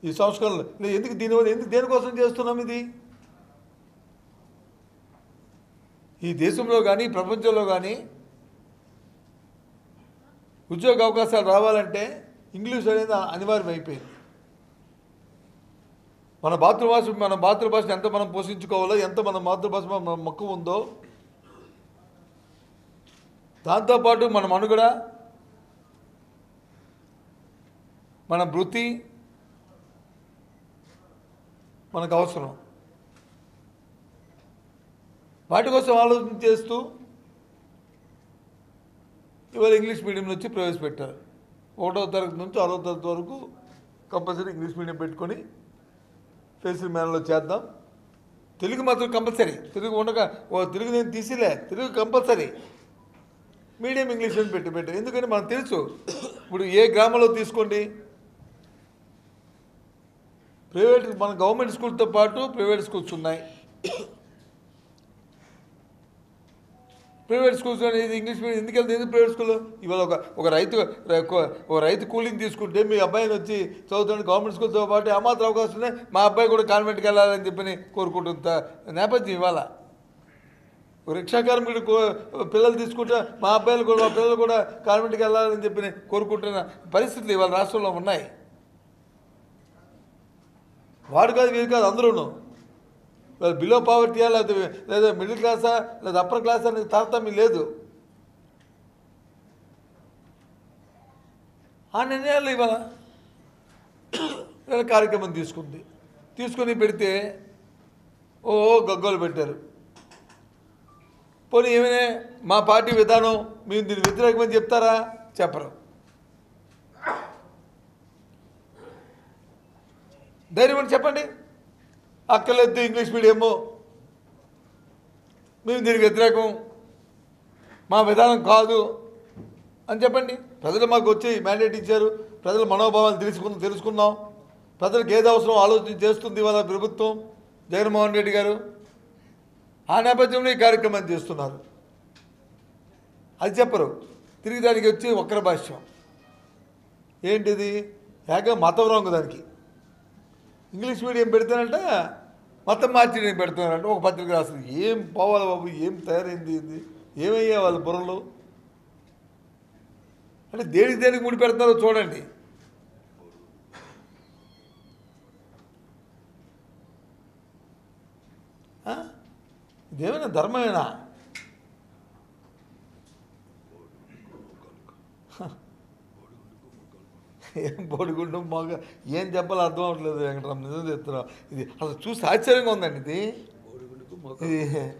ఈ సంస్కరణలు లే, ఎందుకు దీనివల్ల ఎందుకు దేనికోసం చేస్తున్నాం ఇది ఈ దేశంలో కానీ ప్రపంచంలో కానీ ఉద్యోగ అవకాశాలు రావాలంటే ఇంగ్లీష్ అనేది అనివార్యం అయిపోయింది మన మాతృభాష మన మాతృభాషను ఎంత మనం పోషించుకోవాలో ఎంత మన మాతృభాష మన మక్కువ ఉందో దాంతోపాటు మన మనుగడ మన వృత్తి మనకు అవసరం వాటి కోసం ఆలోచన చేస్తూ ఇవాళ ఇంగ్లీష్ మీడియం నుంచి ప్రవేశపెట్టారు ఒకటో తరగతి నుంచి ఆరో తరగతి వరకు కంపల్సరీ ఇంగ్లీష్ మీడియం పెట్టుకొని ఫేసిల్ మేనలో చేద్దాం తెలుగు మాత్రం కంపల్సరీ తెలుగు ఉండగా ఓ తెలుగు నేను తీసిలే తెలుగు కంపల్సరీ మీడియం ఇంగ్లీష్ అని పెట్టి పెట్టారు ఎందుకంటే మనకు తెలుసు ఇప్పుడు ఏ గ్రామంలో తీసుకోండి ప్రైవేట్ మన గవర్నమెంట్ స్కూల్తో పాటు ప్రైవేట్ స్కూల్స్ ఉన్నాయి ప్రైవేట్ స్కూల్స్ అనేది ఇంగ్లీష్ మీడియం ఎందుకు వెళ్తే ఎందుకు ప్రైవేట్ స్కూల్ ఇవాళ ఒక ఒక రైతు ఒక రైతు కూలింగ్ తీసుకుంటే మీ అబ్బాయిని వచ్చి చదువుతుంటే గవర్నమెంట్ స్కూల్తో పాటు ఆ మాత్రం అవకాశం ఉన్నాయి మా అబ్బాయి కూడా కాన్వెంట్కి వెళ్ళాలని చెప్పని కోరుకుంటుంది నేపథ్యం ఇవాళ ఒక రిక్షా కార్మికుడు కో- పిల్లలు తీసుకుంటే మా అబ్బాయిలు కూడా మా పిల్లలు కూడా కాన్వెంట్కి వెళ్ళాలని చెప్పి కోరుకుంటున్న పరిస్థితులు ఇవాళ రాష్ట్రంలో ఉన్నాయి వాడు కాదు వీడు కాదు అందరూను బిలో పావర్టీయా లేకపోతే లేదా మిడిల్ క్లాసా లేదా అప్పర్ క్లాస్ అనేది తారతమ్యం లేదు ఆ నిర్ణయాలు ఇవాళ ఇవాళ కార్యక్రమం తీసుకుంది తీసుకొని పెడితే ఓ గగ్గోలు పెట్టారు పోనీ ఏమైనా మా పార్టీ విధానం మేము దీన్ని వ్యతిరేకమని చెప్తారా చెప్పరు ధైర్యం అని చెప్పండి అక్కర్లేదు ఇంగ్లీష్ మీడియము మేము దీనికి వ్యతిరేకం మా విధానం కాదు అని చెప్పండి ప్రజలు మాకు వచ్చి మ్యాండేట్ ఇచ్చారు ప్రజల మనోభావాలు తెలుసుకుందాం తెలుసుకుందాం ప్రజలకు ఏది అవసరం ఆలోచన చేస్తుంది వాళ్ళ ప్రభుత్వం జగన్మోహన్ రెడ్డి గారు ఆ నేపథ్యంలో ఈ కార్యక్రమం చేస్తున్నారు అది చెప్పరు తిరిగి దానికి వచ్చి వక్ర భాష్యం ఏంటిది ఏక మతం రాంగు దానికి ఇంగ్లీష్ మీడియం పెడితేనంట మతం మార్చి నేను పెడుతున్నానంట ఒక పత్రిక రాస్తుంది ఏం పోవాలి బాబు ఏం తయారైంది ఇది ఏమయ్యా వాళ్ళ బుర్రలు అంటే దేనికి దేనికి ముడి పెడతారో చూడండి ఆ? ఇదేమైనా ధర్మమేనా ఏం బోడిగుండు మగ ఏం చెప్పాలో అర్థం అవ్వట్లేదు వెంకటరామ్ నిజం చెప్తున్నాం ఇది అసలు చూసి ఆశ్చర్యంగా ఉందండి ఇది ఇది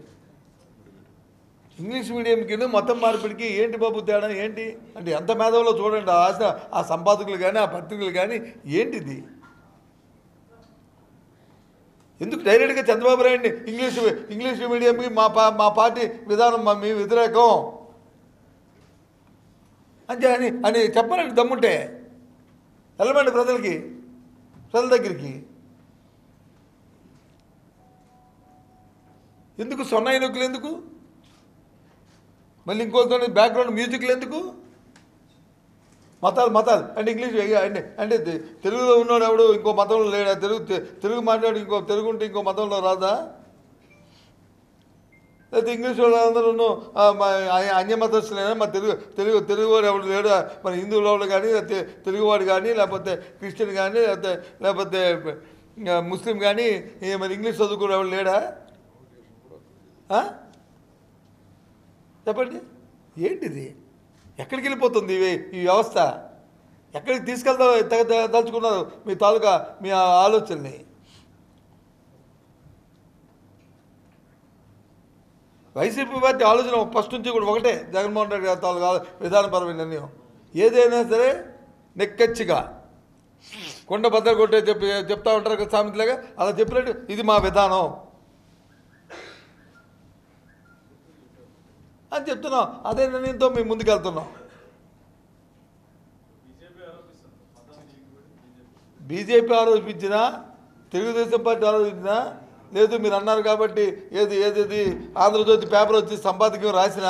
ఇంగ్లీష్ మీడియంకి మొత్తం మార్పిడికి ఏంటి బాబు తేడా ఏంటి అంటే ఎంత మేధవలో చూడండి ఆ ఆశ ఆ సంపాదకులు కానీ ఆ పత్రికలు కానీ ఏంటిది ఎందుకు డైరెక్ట్గా చంద్రబాబు నాయుడిని ఇంగ్లీష్ ఇంగ్లీష్ మీడియంకి మా పా మా పార్టీ విధానం మా మీ వ్యతిరేకం అంటే అని అని చెప్పనండి దమ్ముంటే వెళ్ళమండి ప్రజలకి ప్రజల దగ్గరికి ఎందుకు సొన్నాయి నొక్కులు ఎందుకు మళ్ళీ ఇంకోతో బ్యాక్గ్రౌండ్ మ్యూజిక్లు ఎందుకు మతాలు మతాలు అంటే ఇంగ్లీష్ అంటే అంటే తె- తెలుగులో ఉన్నాడు ఎవడు ఇంకో మతంలో లేడా తెలుగు తె- తెలుగు మాట్లాడు ఇంకో తెలుగు ఉంటే ఇంకో మతంలో రాదా లేకపోతే ఇంగ్లీష్ వాళ్ళు అందరూ అన్య మతస్థులైనా మా తెలుగు తెలుగు తెలుగు వాడు ఎవడు లేడా మన హిందువులు ఎవడు కానీ లేకపోతే తెలుగువాడు కానీ లేకపోతే క్రిస్టియన్ కానీ లేకపోతే లేకపోతే ఆ, ముస్లిం కానీ ఏ మరి ఇంగ్లీష్ చదువుకునే ఎవడు లేడా ఆ? చెప్పండి ఏంటిది ఎక్కడికి వెళ్ళిపోతుంది ఇవి ఈ వ్యవస్థ ఎక్కడికి తీసుకెళ్తా తెగ తెగ తలుచుకున్నారు మీ తాలూకా మీ ఆ ఆలోచనని వైసీపీ పార్టీ ఆలోచన ఫస్ట్ నుంచి కూడా ఒకటే జగన్మోహన్ రెడ్డి గారి తాలూకా విధానపరమైన నిర్ణయం ఏదైనా సరే నెక్కచ్చిగా కొండ బద్దలు కొట్టే చెప్పి చెప్తా ఉంటారు కదా సామెతలాగా అలా చెప్పినట్టు ఇది మా విధానం అని చెప్తున్నాం అదే నిర్ణయంతో మేము ముందుకెళ్తున్నాం బీజేపీ ఆరోపించినా తెలుగుదేశం పార్టీ ఆరోపించినా లేదు మీరు అన్నారు కాబట్టి ఏది ఏది ఏది ఆంధ్రజ్యోతి పేపర్ వచ్చి సంపాదకీయం రాసినా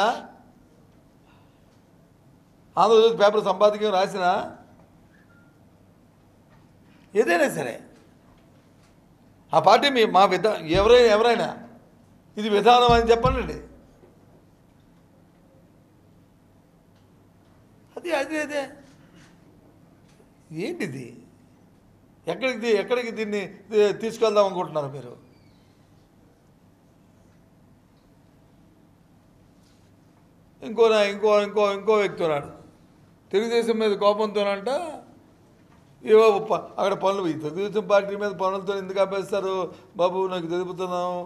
ఆంధ్రజ్యోతి పేపర్ సంపాదకీయం రాసినా ఏదైనా సరే ఆ పార్టీ మీ మా విధా ఎవరైనా ఎవరైనా ఇది విధానం అని చెప్పండి అది అది అదే ఏంటిది ఎక్కడికి దీ- ఎక్కడికి దీన్ని దీ- తీసుకెళ్దాం అనుకుంటున్నారు మీరు ఇంకో నా- ఇంకో ఇంకో ఇంకో వ్యక్తి ఉన్నాడు తెలుగుదేశం మీద కోపంతోనంట ఏవో ప- అక్కడ పనులు ఈ తెలుగుదేశం పార్టీ మీద పనులతో ఎందుకు ఆపేస్తారు బాబు నాకు తెలుపుతున్నాం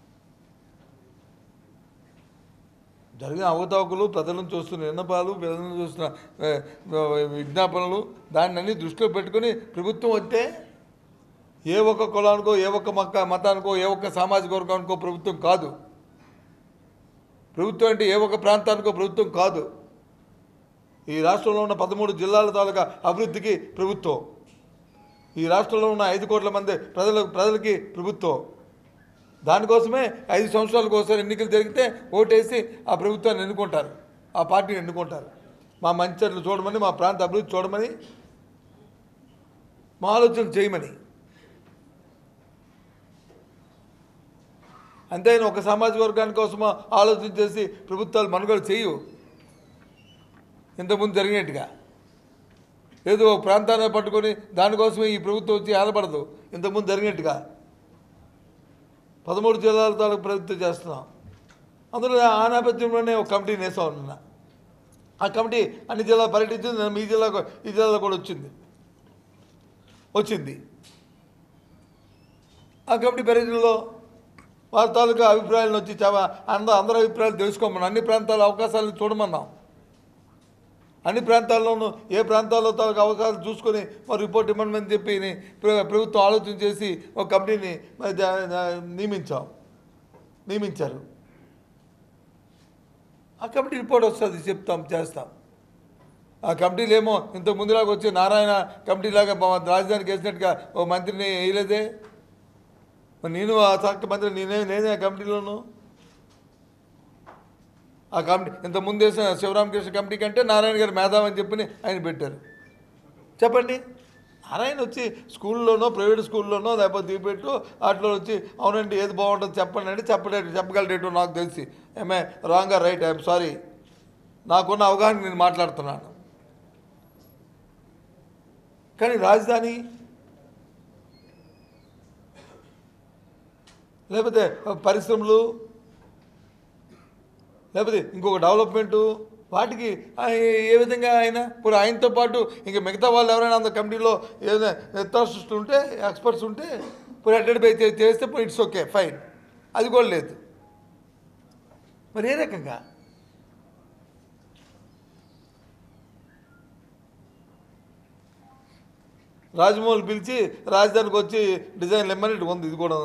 జరిగిన అవతావకులు ప్రజలను చూస్తున్న విన్నపాలు ప్రజలను చూస్తున్న ఏ, విజ్ఞాపనలు దాన్ని అన్ని దృష్టిలో పెట్టుకొని ప్రభుత్వం వస్తే ఏ ఒక్క కులానికో ఏ ఒక్క మక్క మతానికో ఏ ఒక్క సామాజిక వర్గానికో ప్రభుత్వం కాదు ప్రభుత్వం అంటే ఏ ఒక్క ప్రాంతానికో ప్రభుత్వం కాదు ఈ రాష్ట్రంలో ఉన్న పదమూడు జిల్లాల తాలూకా అభివృద్ధికి ప్రభుత్వం ఈ రాష్ట్రంలో ఉన్న ఐదు కోట్ల మంది ప్రజల ప్రజలకి ప్రభుత్వం దానికోసమే ఐదు సంవత్సరాలకు ఒకసారి ఎన్నికలు జరిగితే ఓటేసి ఆ ప్రభుత్వాన్ని ఎన్నుకుంటారు ఆ పార్టీని ఎన్నుకుంటారు మా మంచెట్లు చూడమని మా ప్రాంత అభివృద్ధి చూడమని మా ఆలోచన చేయమని అంతేగాని ఒక సామాజిక వర్గాని కోసం ఆలోచన చేసి ప్రభుత్వాలు మనుగడ చేయవు ఇంతకుముందు జరిగినట్టుగా ఏదో ఒక ప్రాంతాన్ని పట్టుకొని దానికోసమే ఈ ప్రభుత్వం వచ్చి ఆలపడదు ఇంతకుముందు జరిగినట్టుగా పదమూడు జిల్లాల తాలూకు ప్రభుత్వం చేస్తున్నాం అందులో ఆ నేపథ్యంలోనే ఒక కమిటీని వేసాం నిన్న ఆ కమిటీ అన్ని జిల్లాలు పర్యటించింది నిన్న మీ జిల్లాకు ఈ జిల్లాలో కూడా వచ్చింది వచ్చింది ఆ కమిటీ పర్యటనలో వారి తాలూకా అభిప్రాయాలను వచ్చి చాలా అందరూ అందరి అభిప్రాయాలు తెలుసుకోమన్నాం అన్ని ప్రాంతాల అవకాశాలను చూడమన్నాం అన్ని ప్రాంతాల్లోనూ ఏ ప్రాంతాల్లో తాలూకు అవకాశాలు చూసుకొని మరి రిపోర్ట్ ఇవ్వమని చెప్పి ప్ర- ప్రభుత్వం ఆలోచన చేసి ఒక కమిటీని మరి దా- దా- నియమించాం నియమించారు ఆ కమిటీ రిపోర్ట్ వస్తుంది చెప్తాం చేస్తాం ఆ కమిటీలు ఏమో ఇంత ముందులాగా వచ్చి నారాయణ కమిటీలాగా మా రాజధానికి వేసినట్టుగా ఓ మంత్రిని వేయలేదే మరి నేను ఆ శాఖ మంత్రి నేనే నేనే ఆ కమిటీలోను ఆ కమిటీ ఇంత ముందు వేసిన శివరామకృష్ణ కమిటీ కంటే నారాయణ గారు మేధావి అని చెప్పి ఆయన పెట్టారు చెప్పండి నారాయణ వచ్చి స్కూల్లోనో ప్రైవేట్ స్కూల్లోనో లేకపోతే దీపెట్టు వాటిలో వచ్చి అవునండి ఏది బాగుంటుంది చెప్పండి అంటే చెప్పలేడు చెప్పగలరేటో నాకు తెలిసి ఏమే రాంగ్ రైట్ ఐఎమ్ సారీ నాకున్న అవగాహన నేను మాట్లాడుతున్నాను కానీ రాజధాని లేకపోతే పరిశ్రమలు లేకపోతే ఇంకొక డెవలప్మెంటు వాటికి ఆయన ఏ విధంగా ఆయన ఇప్పుడు ఆయనతో పాటు ఇంకా మిగతా వాళ్ళు ఎవరైనా అంత కమిటీలో ఏదైనా నిర్తాసిస్తులు ఉంటే ఎక్స్పర్ట్స్ ఉంటే ఇప్పుడు అటెండ్ పై చే- చేస్తే ఇట్స్ ఓకే ఫైన్ అది కూడా లేదు మరి ఏ రకంగా రాజమౌళి పిలిచి రాజధానికి వచ్చి డిజైన్లు ఇమ్మని ఉంది ఇది కూడా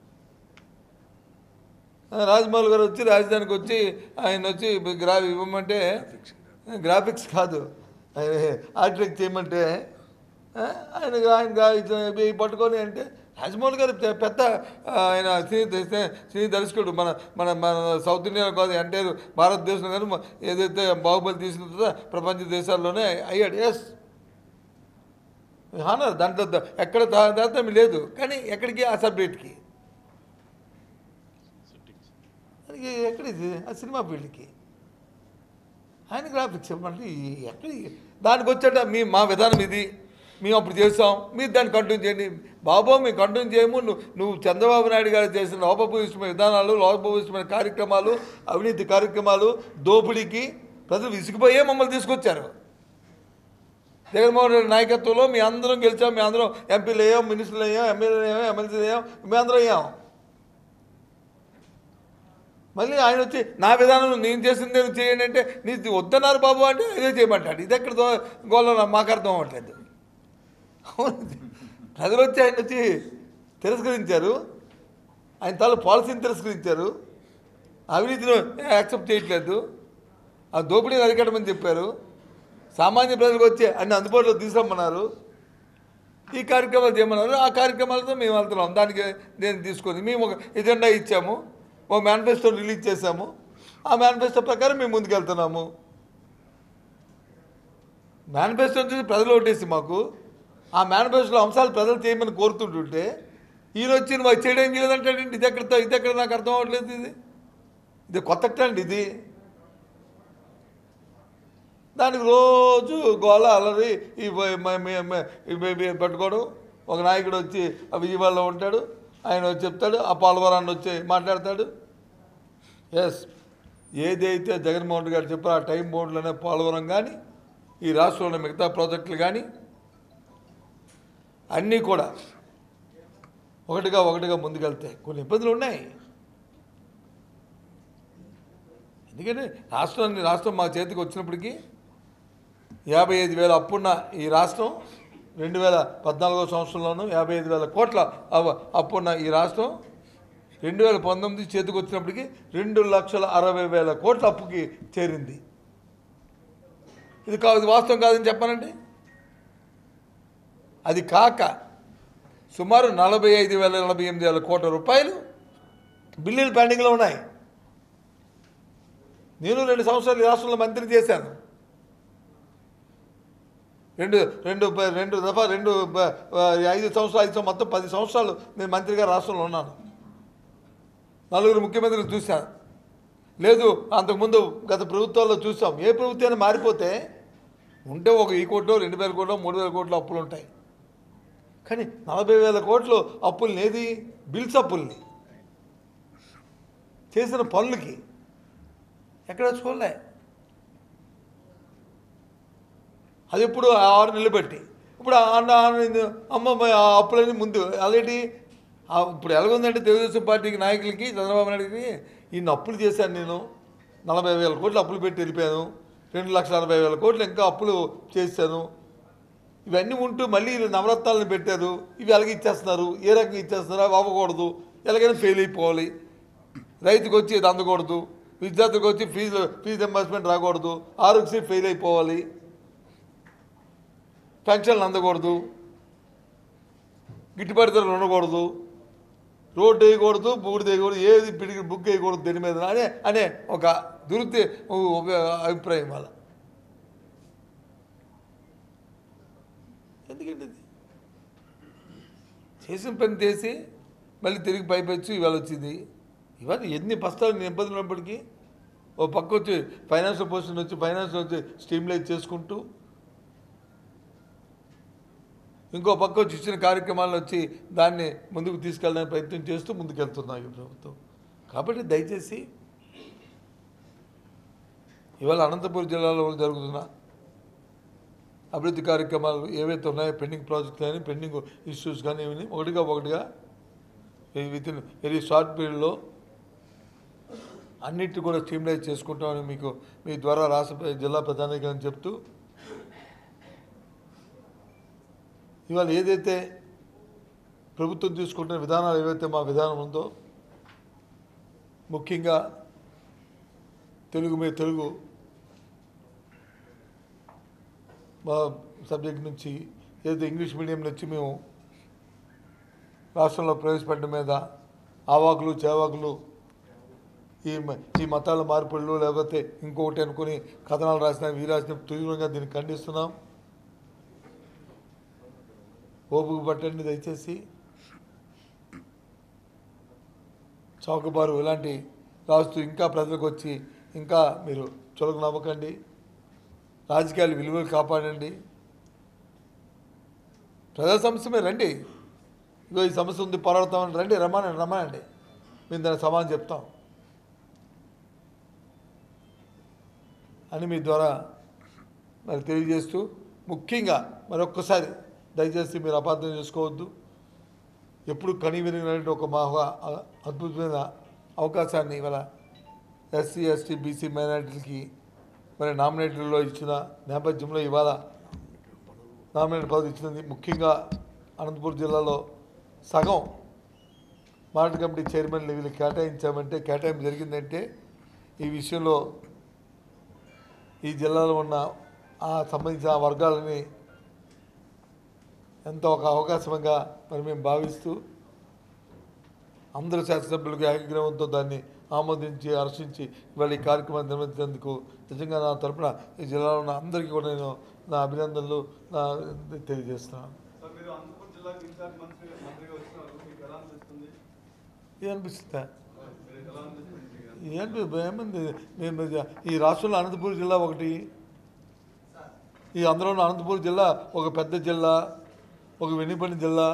ఆ, రాజమౌళి గారు వచ్చి రాజధానికి వచ్చి ఆయన వచ్చి గ్రా ఇవ్వమంటే గ్రాఫిక్స్ కాదు ఆర్కిటెక్ట్ చేయమంటే ఆ, ఆయన ఆయన గా- ఇది- ఇవి పట్టుకొని అంటే రాజమౌళి గారు పె- పెద్ద ఆ, ఆయన సినీ ద- సినీ దర్శకుడు మన మన మన సౌత్ ఇండియా కాదు అంటే భారతదేశం కానీ మ- ఏదైతే బాహుబలి తీసిన ప్రపంచ దేశాల్లోనే అయ్యాడు ఎస్ హానర్ దాంట్లో ద- ఎక్కడ దా- దాంతో లేదు కానీ ఎక్కడికి ఆ సబ్జెక్ట్కి అది ఎక్కడిది ఆ సినిమా ఫీల్డ్కి ఆయన గ్రాఫిక్స్ మళ్ళీ ఎక్కడ దానికి వచ్చాట మీ మా విధానం ఇది మేము అప్పుడు చేసాం మీరు దాన్ని కంటిన్యూ చేయండి బాబు మేము కంటిన్యూ చేయము నువ్వు నువ్వు చంద్రబాబు నాయుడు గారు చేసిన లోపభూయిష్టమైన విధానాలు లోపభూయిష్టమైన కార్యక్రమాలు అవినీతి కార్యక్రమాలు దోపిడీకి ప్రజలు విసిగిపోయే మమ్మల్ని తీసుకొచ్చారు జగన్మోహన్ రెడ్డి నాయకత్వంలో మీ అందరం గెలిచాం మీ అందరం ఎంపీలు అయ్యాం మినిస్టర్లు అయ్యాం ఎమ్మెల్యేలు అయ్యాం ఎమ్మెల్సీలు అయ్యాం మీ అందరం అయ్యాం మళ్ళీ ఆయన వచ్చి నా విధానం నేను చేసింది నేను చేయండి అంటే నీ వద్దన్నారు బాబు అంటే ఇదే చేయమంటాడు ఇది ఎక్కడ దో- గోల్లో నా- మాకు అర్థం అవ్వట్లేదు అవును. ప్రజలు వచ్చి ఆయన వచ్చి తిరస్కరించారు ఆయన తాలూ పాలసీని తిరస్కరించారు అవినీతిని యాక్సెప్ట్ చేయట్లేదు ఆ దోపిడీని అరికట్టమని చెప్పారు సామాన్య ప్రజలకు వచ్చి అన్ని అందుబాటులో తీసుకురమ్మన్నారు ఈ కార్యక్రమాలు చేయమన్నారు ఆ కార్యక్రమాలతో మేము వెళ్తున్నాం దానికి నేను తీసుకొని మేము ఒక ఎజెండా ఇచ్చాము ఓ మేనిఫెస్టో రిలీజ్ చేశాము ఆ మేనిఫెస్టో ప్రకారం మేము ముందుకు వెళ్తున్నాము మేనిఫెస్టో చూసి ప్రజలు ఓటేసి మాకు ఆ మేనిఫెస్టోలో అంశాలు ప్రజలు చేయమని కోరుతుంటుంటే ఈయన వచ్చి నువ్వు అది చేయడం లేదంటాడండి ఇది ఎక్కడ ఇది ఎక్కడ నాకు అర్థం అవ్వట్లేదు ఇది ఇది కొత్త అండి ఇది దానికి రోజు గోళ అలరి ఈ మ- మ- మ- మ- ఈ మ- మ- పట్టుకోవడం ఒక నాయకుడు వచ్చి ఆ విజయవాడలో ఉంటాడు ఆయన వచ్చి చెప్తాడు ఆ పోలవరాన్ని వచ్చి మాట్లాడతాడు ఎస్ ఏదైతే జగన్మోహన్ రెడ్డి గారు చెప్పారో ఆ టైం బోర్డులోనే పోలవరం కానీ ఈ రాష్ట్రంలో మిగతా ప్రాజెక్టులు కానీ అన్నీ కూడా ఒకటిగా ఒకటిగా ముందుకెళ్తాయి కొన్ని ఇబ్బందులు ఉన్నాయి ఎందుకంటే రాష్ట్రాన్ని రాష్ట్రం మా చేతికి వచ్చినప్పటికీ యాభై ఐదు వేల అప్పున్న ఈ రాష్ట్రం రెండు వేల పద్నాలుగో సంవత్సరంలోనూ యాభై ఐదు వేల కోట్ల అవ- అప్పున్న ఈ రాష్ట్రం రెండు వేల పంతొమ్మిది చేతికి వచ్చినప్పటికీ రెండు లక్షల అరవై వేల కోట్ల అప్పుకి చేరింది ఇది కాదు ఇది వాస్తవం కాదని చెప్పానండి అది కాక సుమారు నలభై ఐదు వేల నలభై ఎనిమిది వేల కోట్ల రూపాయలు బిల్లులు పెండింగ్లో ఉన్నాయి నేను రెండు సంవత్సరాలు ఈ రాష్ట్రంలో మంత్రి చేశాను రెండు రెండు ప- రెండు దఫా రెండు ప- ఐదు సంవత్సరాలు ఐదు సంవత్సరాలు మొత్తం పది సంవత్సరాలు నేను మంత్రిగా రాష్ట్రంలో ఉన్నాను నలుగురు ముఖ్యమంత్రులు చూశాను లేదు అంతకుముందు గత ప్రభుత్వాల్లో చూసాం ఏ ప్రభుత్వాన్ని మారిపోతే ఉంటే ఒక ఈ కోట్లో రెండు వేల కోట్లు మూడు వేల కోట్లు అప్పులు ఉంటాయి కానీ నలభై వేల కోట్లు అప్పుల్ని ఏది బిల్స్ అప్పుల్ని చేసిన పనులకి ఎక్కడ చూడలే అది ఎప్పుడు ఆ ఆరు నెలలు పెట్టి ఇప్పుడు ఆ అన్న అన్న- అమ్మ మ- ఆ అప్పులన్నీ ముందు ఆల్రెడీ ఇప్పుడు ఎలాగుందంటే తెలుగుదేశం పార్టీకి నాయకులకి చంద్రబాబు నాయుడుకి ఈయన అప్పులు చేశాను నేను నలభై వేల కోట్లు అప్పులు పెట్టి వెళ్ళిపోయాను రెండు లక్షల అరవై వేల కోట్లు ఇంకా అప్పులు చేశాను ఇవన్నీ ఉంటూ మళ్ళీ వీళ్ళు నవరత్నాలను పెట్టారు ఇవి ఎలాగ ఇచ్చేస్తున్నారు ఏ రకంగా ఇచ్చేస్తున్నారు అవి అవ్వకూడదు ఎలాగైనా ఫెయిల్ అయిపోవాలి రైతుకు వచ్చి ఇది అందకూడదు విద్యార్థికి వచ్చి ఫీజు ఫీజు ఎంబర్స్మెంట్ రాకూడదు ఆరోగ్యశ్రీ ఫెయిల్ అయిపోవాలి పెన్షన్లు అందకూడదు గిట్టుబాటు ధరలు ఉండకూడదు రోడ్డు వేయకూడదు బూడిద వేయకూడదు ఏది పిడికి బుక్ వేయకూడదు దీని మీద అనే అనే ఒక దురుతి ఒక అభిప్రాయం వాళ్ళ ఎందుకండి ఇది చేసిన పని చేసి మళ్ళీ తిరిగి పైపెచ్చు ఇవాళ వచ్చింది ఇవాళ ఎన్ని బస్తాలు ఇబ్బందులు ఉన్నప్పటికీ ఓ పక్క వచ్చి ఫైనాన్షియల్ పొజిషన్ వచ్చి ఫైనాన్స్ వచ్చి స్టీమ్లైజ్ చేసుకుంటూ ఇంకో పక్క వచ్చి ఇచ్చిన కార్యక్రమాలను వచ్చి దాన్ని ముందుకు తీసుకెళ్ళడానికి ప్రయత్నం చేస్తూ ముందుకెళ్తున్నాయి ఈ ప్రభుత్వం కాబట్టి దయచేసి ఇవాళ అనంతపురం జిల్లాలో జరుగుతున్న అభివృద్ధి కార్యక్రమాలు ఏవైతే ఉన్నాయో పెండింగ్ ప్రాజెక్టులు కానీ పెండింగ్ ఇష్యూస్ కానీ ఇవన్నీ ఒకటిగా ఒకటిగా విత్ ఇన్ వెరీ షార్ట్ పీరియడ్లో అన్నిటి కూడా స్ట్రీమ్లైజ్ చేసుకుంటామని మీకు మీ ద్వారా రాష్ట్ర జిల్లా ప్రధానికని చెప్తూ ఇవాళ ఏదైతే ప్రభుత్వం తీసుకుంటున్న విధానాలు ఏవైతే మా విధానం ఉందో ముఖ్యంగా తెలుగు మీద తెలుగు మా సబ్జెక్ట్ నుంచి ఏదైతే ఇంగ్లీష్ మీడియం నుంచి మేము రాష్ట్రంలో ప్రవేశపెట్టడం మీద ఆవాకులు చేవాకులు ఈ మ- ఈ మతాల మార్పులు లేకపోతే ఇంకొకటి అనుకుని కథనాలు రాసిన వీ రాసిన తీవ్రంగా దీన్ని ఖండిస్తున్నాం ఓపిక పట్టండి దయచేసి చౌకబారు ఇలాంటి రాస్తూ ఇంకా ప్రజలకు వచ్చి ఇంకా మీరు చులక నవ్వకండి రాజకీయాలు విలువలు కాపాడండి ప్రజా సమస్య మీద రండి ఇగో ఈ సమస్య ఉంది పోరాడతామని రండి రమ్మనండి రమ్మనండి మేము దానికి సమాధానం చెప్తాం అని మీ ద్వారా మరి తెలియజేస్తూ ముఖ్యంగా మరొక్కసారి దయచేసి మీరు అపార్థం చేసుకోవద్దు ఎప్పుడు కని విరిగినటువంటి ఒక మహా అద్భుతమైన అవకాశాన్ని ఇవాళ ఎస్సీ ఎస్టీ బీసీ మైనారిటీలకి మరి నామినేటెడ్లో ఇచ్చిన నేపథ్యంలో ఇవాళ నామినేట్ పదవి ఇచ్చినది ముఖ్యంగా అనంతపురం జిల్లాలో సగం మార్కెట్ కమిటీ చైర్మన్లు వీళ్ళు కేటాయించామంటే కేటాయింపు జరిగిందంటే ఈ విషయంలో ఈ జిల్లాలో ఉన్న ఆ సంబంధించిన ఆ వర్గాలని ఎంతో ఒక అవకాశంగా మరి మేము భావిస్తూ అందరు శాసనసభ్యులకు ఏకగ్రహంతో దాన్ని ఆమోదించి హర్షించి ఇవాళ ఈ కార్యక్రమాన్ని నిర్వహించేందుకు నిజంగా నా తరపున ఈ జిల్లాలో ఉన్న అందరికీ కూడా నేను నా అభినందనలు నా తెలియజేస్తున్నాను మీరు అనంతపురం జిల్లాకి ఇన్ఛార్జ్ మంత్రి మంత్రిగా వచ్చినారు మీకు ఎలా అనిపిస్తుంది ఏమనిపిస్తుందా మీరు ఎలా అనిపిస్తుంది మీకు? ఏంటి ఏముంది నేను ఈ రాష్ట్రంలో అనంతపురం జిల్లా ఒకటి ఈ అందులో అనంతపురం జిల్లా ఒక పెద్ద జిల్లా ఒక వెనుకబడిన జిల్లా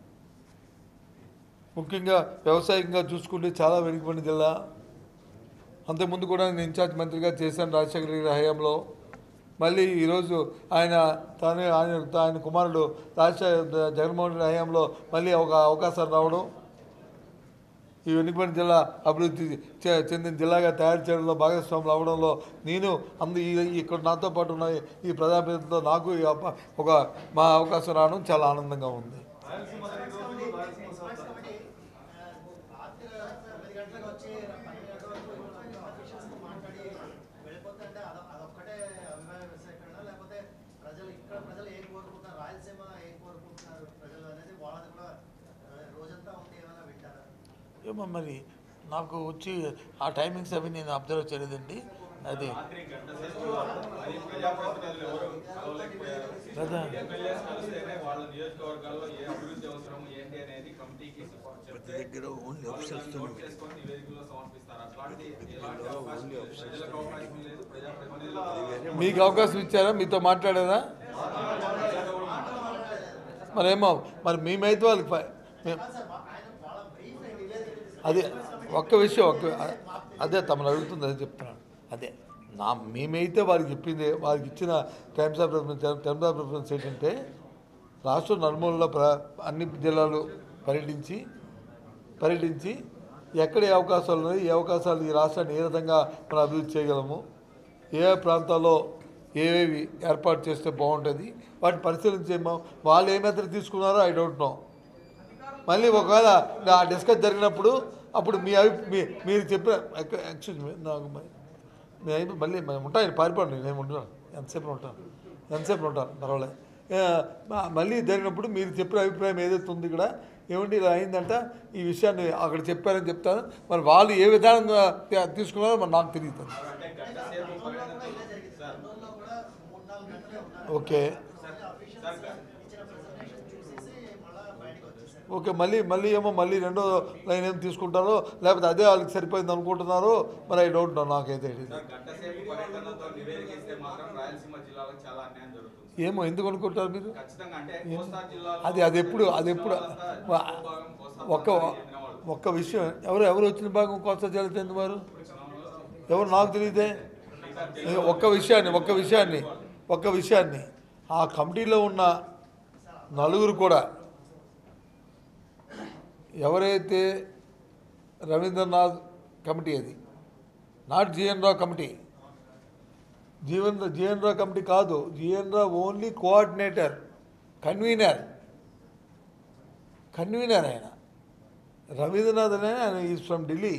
ముఖ్యంగా వ్యవసాయంగా చూసుకుంటే చాలా వెనుకబడిన జిల్లా అంతకుముందు కూడా నేను ఇన్ఛార్జ్ మంత్రిగా చేశాను రాజశేఖర రెడ్డి హయాంలో మళ్ళీ ఈరోజు ఆయన తానే ఆయన ఆయన కుమారుడు రాజశేఖర జగన్మోహన్ రెడ్డి హయాంలో మళ్ళీ ఒక అవకాశం రావడం ఈ వెనుకబడిన జిల్లా అభివృద్ధి చె- చెందిన జిల్లాగా తయారు చేయడంలో భాగస్వాములు అవడంలో నేను అందు ఈ ఇక్కడ నాతో పాటు ఉన్న ఈ ప్రజాప్రతినిధులతో నాకు ఈ అప- ఒక మా అవకాశం రావడం చాలా ఆనందంగా ఉంది రాయలసీమ ఈ రోజు రాయలసీమ సభ రాత్రి తొమ్మిది గంటలకు వచ్చి పన్నెండు గంటల వరకు అఫీషియల్స్తో మాట్లాడి వెళ్ళిపోతుంటే అదొ అదొక్కటే అభిప్రాయ విశ్లేషణ లేకపోతే ప్రజలు ఇక్కడ ప్రజలు ఏం కోరుకుంటున్నారు రాయలసీమ ఏం కోరుకుంటున్నారు ప్రజలు అనేది వాళ్ళది కూడా ఆ, రోజంతా ఉండి ఏమైనా వింటారా ఏమో మరి నాకు వచ్చి ఆ టైమింగ్స్ అవి నేను అబ్జర్వ్ చేయలేదండి అది రాత్రి గంట సేపు అది ప్రజాప్రతినిధులు ఎవరు కలవలేకపోయారు కదా. ఎమ్మెల్యేస్ కలిస్తేనే వాళ్ళ నియోజకవర్గాల్లో ఏ అభివృద్ధి అవసరం ఏంటి అనేది కమిటీకి సిఫార్సు చెప్తే దగ్గర ఓన్లీ వాళ్ళు ఆఫీసర్స్ దాన్ని నోట్ చేసుకొని నివేదికలో సమర్పిస్తారు అట్లాంటి ఎలాంటి అవకాశం లేదు ప్రజలకు అవకాశం లేదు ప్రజాప్రతినిధులు మీకు అవకాశం ఇచ్చారా మీతో మాట్లాడారా మరేమో మరి మేమైతే వాళ్ళకి ఫై- మేము సార్ వా- ఆయన వాళ్ళ బ్రీఫ్ నివేదిక అదే ఒక్క విషయం ఒక్క అదే తమను అడుగుతుంది అదే చెప్తున్నాను అదే నా మేమైతే వారికి చెప్పింది వారికి ఇచ్చిన terms of reference terms of reference ఏంటంటే రాష్ట్రం నలుమూలలో ప్ర అన్ని జిల్లాలు పర్యటించి పర్యటించి ఎక్కడ ఏ అవకాశాలు ఉన్నాయి ఏ అవకాశాలు ఈ రాష్ట్రాన్ని ఏ విధంగా మనం అభివృద్ధి చేయగలము ఏ ఏ ప్రాంతాల్లో ఏవేవి ఏర్పాటు చేస్తే బాగుంటుంది వాటిని పరిశీలించేమో వాళ్ళు ఏ మెథడ్ తీసుకున్నారో ఐ డోంట్ నో మళ్ళీ ఒకవేళ ఆ డిస్కస్ జరిగినప్పుడు అప్పుడు మీ అభి మీ- మీరు చెప్పిన ఎక్స్క్యూజ్ మీ నాకు మరి నేను అయిపో- మళ్ళీ మేము ఉంటాను పారిపోండి నేను ఉంటాను ఎంతసేపు ఉంటాను ఎంతసేపు ఉంటాను పర్వాలేదు ఏ, మ- మళ్ళీ జరిగినప్పుడు మీరు చెప్పిన అభిప్రాయం ఏదైతే ఉంది ఇక్కడ ఏమంటే ఇలా అయిందంట ఈ విషయాన్ని అక్కడ చెప్పారని చెప్తాను మరి వాళ్ళు ఏ విధానంగా తీ- తీసుకున్నారో మరి నాకు తెలియదు అంటే గంట సేపు పరిగణనతో సార్ కర్నూలులో కూడా మూడు నాలుగు గంటలే ఉన్నారు ఓకే అఫీషియల్స్ ఇచ్చిన ప్రెజెంటేషన్ చూసేసి మళ్ళీ బయటకు వచ్చేసారు ఓకే మళ్ళీ మళ్ళీ ఏమో మళ్ళీ రెండో లైన్ ఏం తీసుకుంటారో లేకపోతే అదే వాళ్ళకి సరిపోయింది అనుకుంటున్నారో మరి ఐ డోంట్ నో నాకైతే తెలియదు సార్ గంట సేపు పర్యటనతో నివేదిక ఇస్తే మాత్రం రాయలసీమ జిల్లాలకు చాలా అన్యాయం జరుగుతుంది ఏమో ఎందుకు అనుకుంటారు మీరు ఖచ్చితంగా అంటే కోస్తా జిల్లాలో అది అది ఎప్పుడు అది ఎప్పుడు ఎక్కువ భాగం కోస్తా ఒక్క ప్రాంతానికి చెందిన వాళ్ళు. ఒక్క విషయం ఎవరు ఎవరు వచ్చిన భాగం కోస్తా జిల్లా చెందిన వారు ఎవరు నాకు తెలియదే ఏ, ఒక్క విషయాన్ని ఒక్క విషయాన్ని ఒక్క విషయాన్ని ఆ కమిటీలో ఉన్న నలుగురు కూడా ఎవరైతే రవీంద్రనాథ్ కమిటీ అది not GN Rao committee Jeevan GN Rao committee కాదు GN Rao only coordinator convener convener ఆయన రవీంద్రనాథ్ అనే ఆయన ఈజ్ ఫ్రమ్ ఢిల్లీ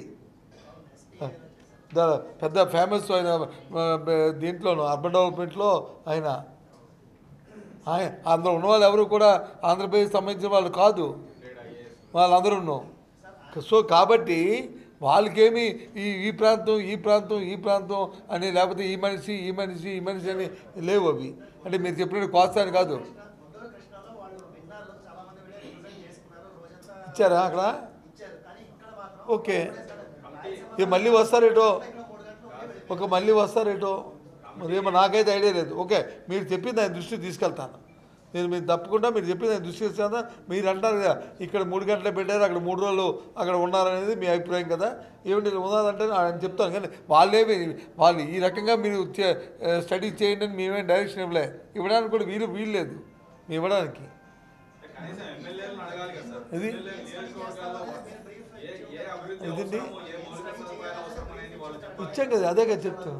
ద పెద్ద ఫేమస్ ఆయన ఆ, బ- దీంట్లోను అర్బన్ డెవలప్మెంట్లో ఆయన ఆయన అందులో ఉన్న వాళ్ళు ఎవరు కూడా ఆంధ్రప్రదేశ్ సంబంధించిన వాళ్ళు కాదు వాళ్ళందరూ సో కాబట్టి వాళ్ళకేమి ఈ ఈ ప్రాంతం ఈ ప్రాంతం ఈ ప్రాంతం అని లేకపోతే ఈ మనిషి ఈ మనిషి ఈ మనిషి అని లేవు అవి అంటే మీరు చెప్పినట్టు కోస్తా అని కాదు గుంటూరు కృష్ణాలో వాళ్ళు విన్నారు చాలా మంది కూడా రిప్రజెంట్ చేసుకున్నారు రోజంతా ఇచ్చారా అక్కడ ఇచ్చారు కానీ ఇక్కడ మాత్రం ఓకే రాయలసీమ ఇక మళ్ళీ వస్తారేటో ఇక్కడ మూడు గంటలు ఉండి వెళ్ళిపోయారు. ఒక మళ్ళీ వస్తారేటో మరేమో నాకైతే ఐడియా లేదు ఓకే మీరు చెప్పింది ఆయన దృష్టికి తీసుకెళ్తాను నేను మీరు తప్పకుండా మీరు చెప్పింది ఆయన దృష్టికి తీసుకెళ్తా మీరు అంటారు కదా ఇక్కడ మూడు గంటలు పెట్టారు అక్కడ మూడు రోజులు అక్కడ ఉన్నారనేది మీ అభిప్రాయం కదా ఏమిటి ఇలా ఉన్నదంటే ఆయన చెప్తాను కానీ వాళ్ళేమి వాళ్ళు ఈ రకంగా మీరు చే- స్టడీ చేయండి అని మేమేం డైరెక్షన్ ఇవ్వలే ఇవ్వడానికి కూడా వీలు వీలు లేదు మేము ఇవ్వడానికి కనీసం ఎమ్మెల్యేలను అడగాలి కదా సార్ ఇది? ఎమ్మెల్యే నియోజకవర్గాల్లో ఏ ఏ అభివృద్ధి ఇదండి? అవసరమో ఏ మౌలిక సదుపాయాలు అవసరం అనేది వాళ్ళు చెప్పాలి ఇచ్చాం కదా అదే కదా చెప్తాం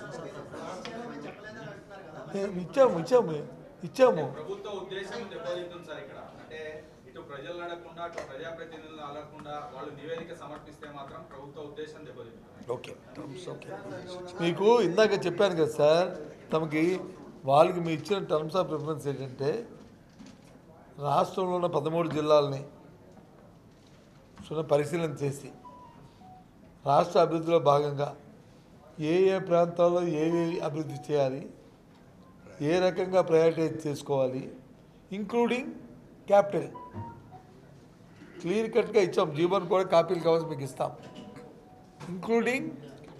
ఏ, ఇచ్చాము ఇచ్చాము ఇచ్చాము ప్రభుత్వ ఉద్దేశం దెబ్బతింటుంది సార్ ఇక్కడ అంటే ఇటు ప్రజలు అడగకుండా అటు ప్రజాప్రతినిధులను అడగకుండా వాళ్ళు నివేదిక సమర్పిస్తే మాత్రం ప్రభుత్వ ఉద్దేశం దెబ్బతింటుంది ఓకే ఓకే మీకు ఇందాక చెప్పాను కదా సార్ తమకి వాళ్ళకి మీ ఇచ్చిన టర్మ్స్ ఆఫ్ ప్రిఫరెన్స్ ఏంటంటే రాష్ట్రంలో ఉన్న పదమూడు జిల్లాలని క్షుణ్ణ పరిశీలన చేసి రాష్ట్ర అభివృద్ధిలో భాగంగా ఏ ఏ ప్రాంతాల్లో ఏవి అభివృద్ధి చేయాలి ఏ రకంగా ప్రయారిటైజ్ చేసుకోవాలి ఇంక్లూడింగ్ క్యాపిటల్ క్లియర్ కట్గా ఇచ్చాం జీవన్ కూడా కాపీలు కావాల్సి మీకు ఇస్తాం ఇంక్లూడింగ్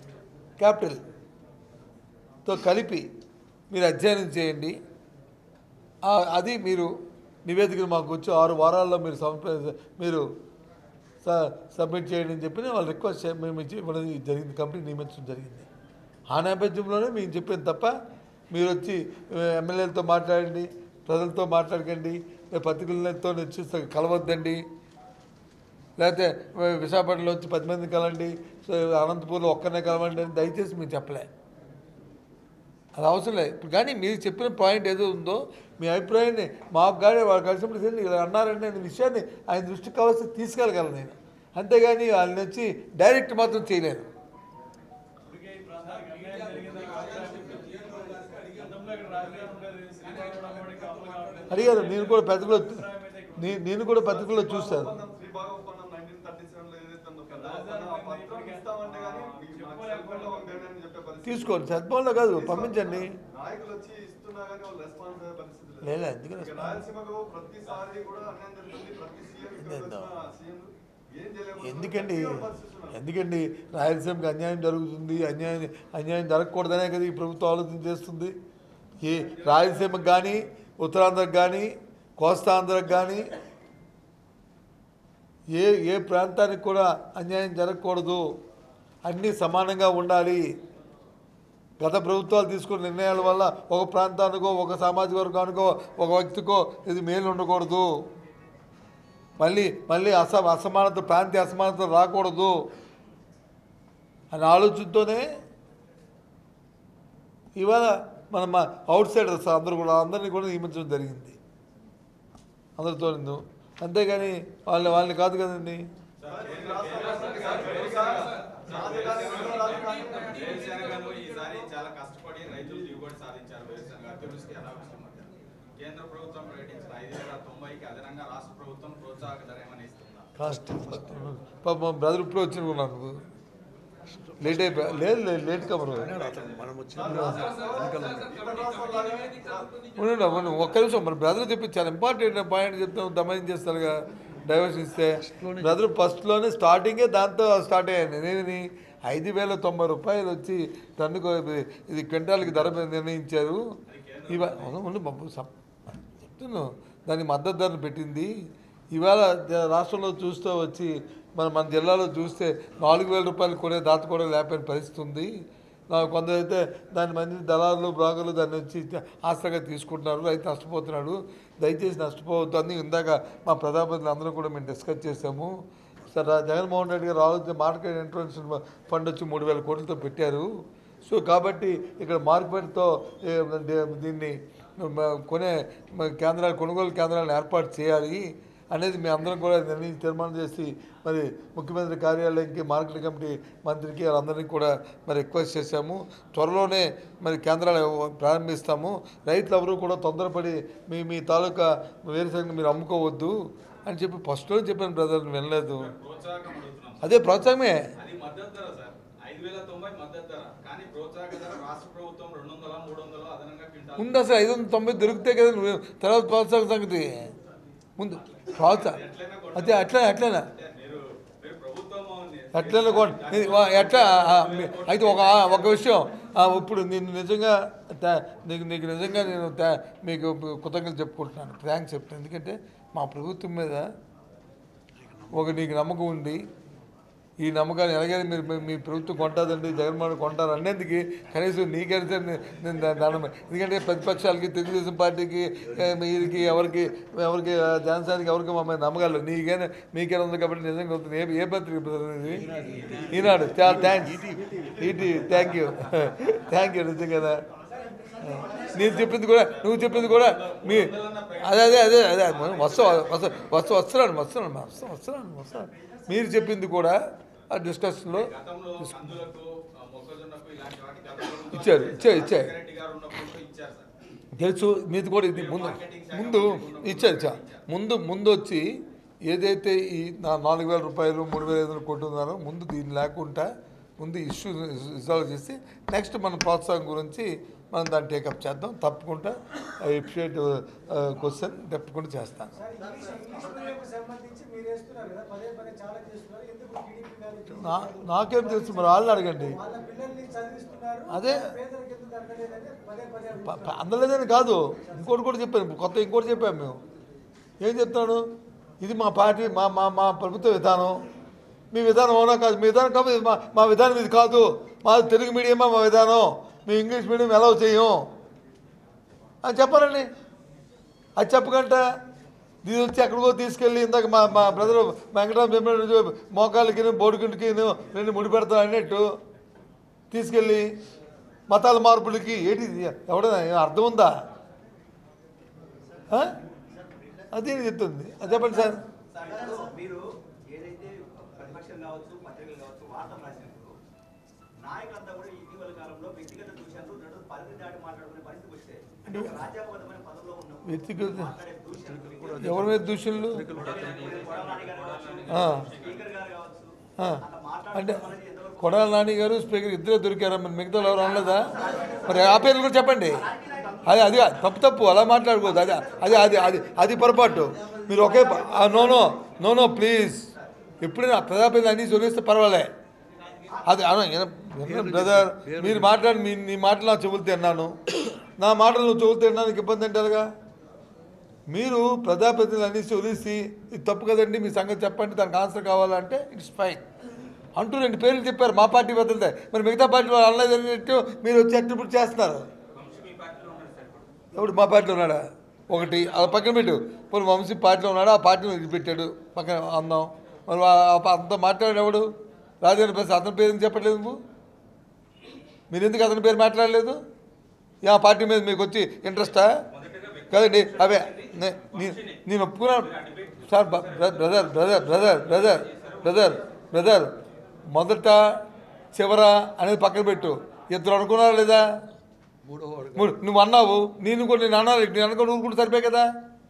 క్యాపిటల్తో కలిపి మీరు అధ్యయనం చేయండి ఆ- అది మీరు నివేదికను మాకు వచ్చి ఆరు వారాల్లో మీరు సమర్ప మీరు స- సబ్మిట్ చేయండి అని చెప్పి వాళ్ళు రిక్వెస్ట్ చే మేము ఇచ్చి ఇవ్వడం జరిగింది కంపెనీ నియమించడం జరిగింది ఆ నేపథ్యంలోనే మేము చెప్పాను తప్ప మీరు వచ్చి ఆ, ఎమ్మెల్యేలతో మాట్లాడండి ప్రజలతో మాట్లాడకండి లేదా పత్రికలతో వచ్చి కలవద్దండి లేకపోతే వి- విశాఖపట్నంలో వచ్చి పది మంది కలండి సో అనంతపూర్లో ఒక్కనే కలవండి అని దయచేసి మీరు చెప్పలే అది అవసరం లేదు ఇప్పుడు కానీ మీరు చెప్పిన పాయింట్ ఏదో ఉందో మీ అభిప్రాయాన్ని మాకు కానీ వాళ్ళు కలిసినప్పుడు "ఏంటి ఇలా అన్నారండి అనే విషయాన్ని ఆయన దృష్టికి కావాల్సి తీసుకెళ్ళగలను నేను అంతేగాని వాళ్ళని వచ్చి డైరెక్ట్ మాత్రం చేయలేను ఇప్పటికే ఈ ప్రాంతానికి అన్యాయం జరిగిందని గతంలో ఇక్కడ రాజధాని ఉండేది శ్రీకాకుళం కూడా ఇంకా అమలు కావట్లేదు అడిగారు నేను కూడా పత్రికలో నే- నేను కూడా పత్రికలో చూశాను ఒప్పందం, శ్రీబాగ్ ఒప్పందం 1937 లో ఏదైతే ఉందో పెద్ద ఒప్పందం, ఆ పత్రం ఇస్తామంటే గానీ మీకు నాకు సెల్ఫోన్లో ఉండండి అని చెప్పే పరిస్థితి. తీసుకోండి సద్భవన్లో కాదు పంపించండి నాయకులు వచ్చి ఇస్తున్నా గానీ వాళ్ళు రెస్పాన్స్ అయ్యే పరిస్థితి లేదు. లేదా ఎందుకు ఇక రాయలసీమకు ప్రతిసారి కూడా అన్యాయం జరుగుతుంది ప్రతి సీఎం ఇక్కడ ఏందో. వచ్చిన సీఎం ఏం చేయలేకపోతున్నారు. ఎందుకండి ప్రతి ఒక్కరు పరిస్థితున్నారు. ఎందుకండి రాయలసీమకి అన్యాయం జరుగుతుంది అన్యాయం అన్యాయం జరగకూడదనే కదా ఈ ప్రభుత్వం ఆలోచన చేస్తుంది ఏ రాయలసీమకు కానీ ఉత్తరాంధ్రకు కానీ కోస్తాంధ్రకు కానీ ఏ ఏ ప్రాంతానికి కూడా అన్యాయం జరగకూడదు అన్నీ సమానంగా ఉండాలి గత ప్రభుత్వాలు తీసుకున్న నిర్ణయాల వల్ల ఒక ప్రాంతానికో ఒక సామాజిక వర్గానికో ఒక వ్యక్తికో ఇది మేలు ఉండకూడదు మళ్ళీ మళ్ళీ అస అసమానత ప్రాంతీయ అసమానత రాకూడదు అనే ఆలోచనతోనే ఇవాళ మన అవుట్ సైడర్స్ అందరూ కూడా అందరినీ కూడా నియమించడం జరిగింది అందరితో అంతేగాని వాళ్ళ వాళ్ళని కాదు కదండి వేరుశనగను ఈసారి చాలా కష్టపడి రైతులు దిగుబడి సాధించారు వేరుశనగ అతివృష్టి అనావృష్టి మధ్య కేంద్ర ప్రభుత్వం ప్రకటించిన ఐదు వేల తొంభైకి అదనంగా రాష్ట్ర ప్రభుత్వం ప్రోత్సాహక ధర ఏమని ఇస్తుందా కాస్ట్ పాప మా బ్రదర్ ఇప్పుడు వచ్చిన ఉన్నాను నువ్వు లేట్ అయిపోయా లేదు లేదు లేట్ కమరు ఉండండి అవును ఒక్క నిమిషం మన బ్రదర్ తెప్పించారు ఇంపార్టెంట్ పాయింట్ చెప్తే దమయం చేస్తారుగా డైవర్షన్ ఇస్తే బ్రదర్ ఫస్ట్లోనే స్టార్టింగే దాంతో స్టార్ట్ అయ్యాను నేనేమి ఐదు వేల తొంభై రూపాయలు వచ్చి టన్నుకు ఇది- ఇది క్వింటాల్కి ధర మీద నిర్ణయించారు ఇవ అవును, ఉండు బాబు సప్- చెప్తున్నాను దాని మద్దతు ధరను పెట్టింది ఇవాళ ద- రాష్ట్రంలో చూస్తూ వచ్చి మన మన జిల్లాలో చూస్తే నాలుగు వేల రూపాయలు కొనే దాత కూడా లేకపోయిన పరిస్థితి ఉంది నా- కొందరైతే దాని మంది దళారులు బ్రాగులు దాన్ని వచ్చి ఆస్తిగా తీసుకుంటున్నారు రైతు నష్టపోతున్నాడు దయచేసి నష్టపోవద్దని ఇందాక మా ప్రధానమంత్రి అందరం కూడా మేము డిస్కస్ చేసాము సార్ రా- జగన్మోహన్ రెడ్డి గారు ఆలోచన మార్కెట్ ఎంట్రన్స్ ఫండ్ వచ్చి మూడు వేల కోట్లతో పెట్టారు సో కాబట్టి ఇక్కడ మార్కెట్తో ఏ, దే- దీన్ని మ- కొనే మ- కేంద్రాలు కొనుగోలు కేంద్రాలను ఏర్పాటు చేయాలి అనేది మేము అందరం కూడా నిర్ణయం తీర్మానం చేసి మరి ముఖ్యమంత్రి కార్యాలయంకి మార్కెట్ కమిటీ మంత్రికి వాళ్ళందరినీ కూడా మరి రిక్వెస్ట్ చేశాము త్వరలోనే మరి కేంద్రాలు ప్రారంభిస్తాము రైతులు ఎవరు కూడా తొందరపడి మీ మీ తాలూకా వేరుశనగ మీరు అమ్ముకోవద్దు అని చెప్పి ఫస్ట్లో చెప్పాను బ్రదర్ వినలేదు ప్రోత్సాహకం అడుగుతున్నాం అదే ప్రోత్సాహమే అది మద్దతు ధర సార్ ఐదు వేల తొంభై మద్దతు ధర కానీ ప్రోత్సాహక ధర రాష్ట్ర ప్రభుత్వం రెండు వందల మూడు వందల అదనంగా క్వింటాల్ ముందు అసలు ఐదు వందల తొంభై దొరికితే కదా నువ్వు తర్వాత ప్రోత్సాహం సంగతి ముందు ప్రోత్సాహం అదే అట్లా అట్లనా అంటే మీరు మీరు ప్రభుత్వం అట్లనే కొన్- ఇది వా- ఎట్లా ఆ, మీ- అయితే ఒక ఆ, ఒక విషయం ఆ, ఇప్పుడు నేను నిజంగా థా- నీకు నీకు నిజంగా నేను థా- మీకు కృతజ్ఞతలు చెప్పుకుంటున్నాను థ్యాంక్స్ చెప్తాను ఎందుకంటే మా ప్రభుత్వం మీద ఒక నీకు నమ్మకం ఉంది ఈ నమ్మకాన్ని ఎలాగైనా మీరు మీ- మీ ప్రభుత్వం కొంటాదండి జగన్మోహన్ కొంటారు అన్నందుకు కనీసం నీకైతే నే- నేను దా- దానం ఎందుకంటే ప్రతిపక్షాలకి తెలుగుదేశం పార్టీకి ఏ, వీరికి ఎవరికి ఎవరికి ఆ, జనసేనకి ఎవరికి మమ్మల్ని నమ్మకాలు నీకైనా మీకైనా ఉంది కాబట్టి నిజంగా ఉంది. ఏ ఏ పత్రిక brother ఇది ఈనాడు చాలా thanks ET thank you thank you నిజంగా నేను చెప్పింది కూడా నువ్వు చెప్పింది కూడా మీ అదే అదే అదే అదే వస్తా వస్తా వస్తా వస్తున్నాను వస్తున్నాను వస్తా వస్తున్నాను వస్తున్నాను మీరు చెప్పింది కూడా ఆ డిస్కషన్లో గతంలో కందులకు ఆ, మొక్కజొన్నకు ఇలాంటి వాటి గత ప్రభుత్వం ఇచ్చారు, ఇచ్చారు, ఇచ్చారు. జగన్ రెడ్డి గారు ఉన్నప్పుడు ఇచ్చారు సార్ తెలుసు మీది కూడా ఇది ముందు ముందు ఇచ్చారు ఇచ్చా ముందు ముందు వచ్చి ఏదైతే ఈ నా నాలుగు వేల రూపాయలు మూడు వేల ఐదు వందలు కొట్టున్నారో ముందు దీన్ని లేకుండా ముందు ఇష్యూ రిజాల్వ్ చేసి నెక్స్ట్ మన ప్రోత్సాహం గురించి మనం దాన్ని టేకప్ చేద్దాం తప్పకుండా ఎప్షియేట్ క్వశ్చన్ తప్పకుండా చేస్తాను సార్ ఇంగ్లీష్ ఇంగ్లీష్ మీడియంకు సంబంధించి మీరు వేస్తున్నారు కదా పదే పదే చాలా చేస్తున్నారు ఎందుకు టీడీపీ గారు నా నాకేం తెలుసు మరి వాళ్ళని అడగండి వాళ్ళ పిల్లల్ని చదివిస్తున్నారు అదే. పేదలకు ఎందుకు అందలేదని పదే పదే ప- అడుగుతున్నారు. ప- అందలేదని కాదు ఇంకోటి కూడా చెప్పాను కొత్త ఇంకోటి చెప్పాము మేము ఏం చెప్తాను ఇది మా పార్టీ మా మా మా ప్రభుత్వ విధానం మీ విధానం అవునా కాదు మీ విధానం కాదు ఇది మా మా విధానం ఇది కాదు మా తెలుగు మీడియమా మా విధానం మీ ఇంగ్లీష్ మీడియం ఎలా చేయం అని చెప్పాలండి అది చెప్పకంట ఇది వచ్చి ఎక్కడికో తీసుకెళ్ళి ఇందాక మా మా బ్రదర్ వెంకటరామ చెప్పినట్టు మోకాళ్ళకి బోడికింటికి రెండు ముడి పెడతాను అన్నట్టు తీసుకెళ్ళి మతాల మార్పులకి ఏంటి ఇది? ఎవడైనా ఏం అర్థం ఉందా ఆ? అదే నేను చెప్తుంది అది చెప్పండి సార్ సార్, ఇప్పుడు మీరు ఏదైతే ప్రతిపక్షం కావచ్చు పత్రికలు కావచ్చు వార్తలు రాసినప్పుడు నాయకులంతా కూడా ఇటీవల కాలంలో వ్యక్తిగత దూషణలు రెండు పరిధి దాటి మాట్లాడుకునే పరిస్థితి వస్తే అంటే ఒక రాజ్యాంగబద్ధమైన పదవిలో ఉన్నప్పుడు వ్యక్తిగత మాట్లాడే దూషణలు ఎవరి మీద దూషణలు కొడాలి గారు కావచ్చు ఆ, స్పీకర్ గారు కావచ్చు ఆ. అట్లా అంటే మాట్లాడడం అనేది ఎంతవరకు కొడాల నాని గారు స్పీకర్ ఇద్దరే దొరికారా మరి మిగతా వాళ్ళు ఎవరు అనలేదా మరి ఆ పేర్లు కూడా చెప్పండి అది అది తప్పు తప్పు అలా మాట్లాడుకోవద్దు అది అది అది అది అది పొరపాటు మీరు ఒకే ప- ఆ, no no no no please ఎప్పుడైనా ప్రజాప్రతినిధి అన్ని చదివిస్తే పర్వాలే అది అన బ్రదర్ మీరు మాట్లాడి మీ నీ మాటలు నా చెవులు తిన్నాను నా మాటలు నువ్వు చెవులు తినడానికి ఇబ్బంది అంటారుగా మీరు ప్రజాప్రతినిధులు అన్ని వదిలేసి ఇది తప్పు కదండి మీ సంగతి చెప్పండి దానికి ఆన్సర్ కావాలంటే ఇట్స్ ఫైన్ అంటూ రెండు పేర్లు చెప్పారు మా పార్టీ పెద్దలదే మరి మిగతా పార్టీ వాళ్ళు అనలేదు అన్నట్టు మీరు వచ్చి అట్టిప్పుడు చేస్తున్నారు ఎవడు మా పార్టీలో ఉన్నాడా ఒకటి అలా పక్కన పెట్టు పోనీ వంశీ పార్టీలో ఉన్నాడు ఆ పార్టీని వదిలిపెట్టాడు పక్కన అందాం మరి ఆ- ఆ- అంత మాట్లాడాడు ఎవడు రాజేంద్ర ప్రసాద్ అతని పేరు ఎందుకు చెప్పట్లేదు నువ్వు మీరు ఎందుకు అతని పేరు మాట్లాడలేదు ఆ పార్టీ మీద మీకు వచ్చి ఇంట్రెస్టా కదండి అవే నే- నీ- నేను ఒప్పుకున్నాను సార్ బ- బ్ర- brother brother brother brother brother brother మొదట చివర అనేది పక్కన పెట్టు ఇద్దరు అనుకున్నారా లేదా మూడు నువ్వు అన్నావు నేను కూడా నేను అన్నాను నేను అనుకుని ఊరుకుంటే సరిపోయి కదా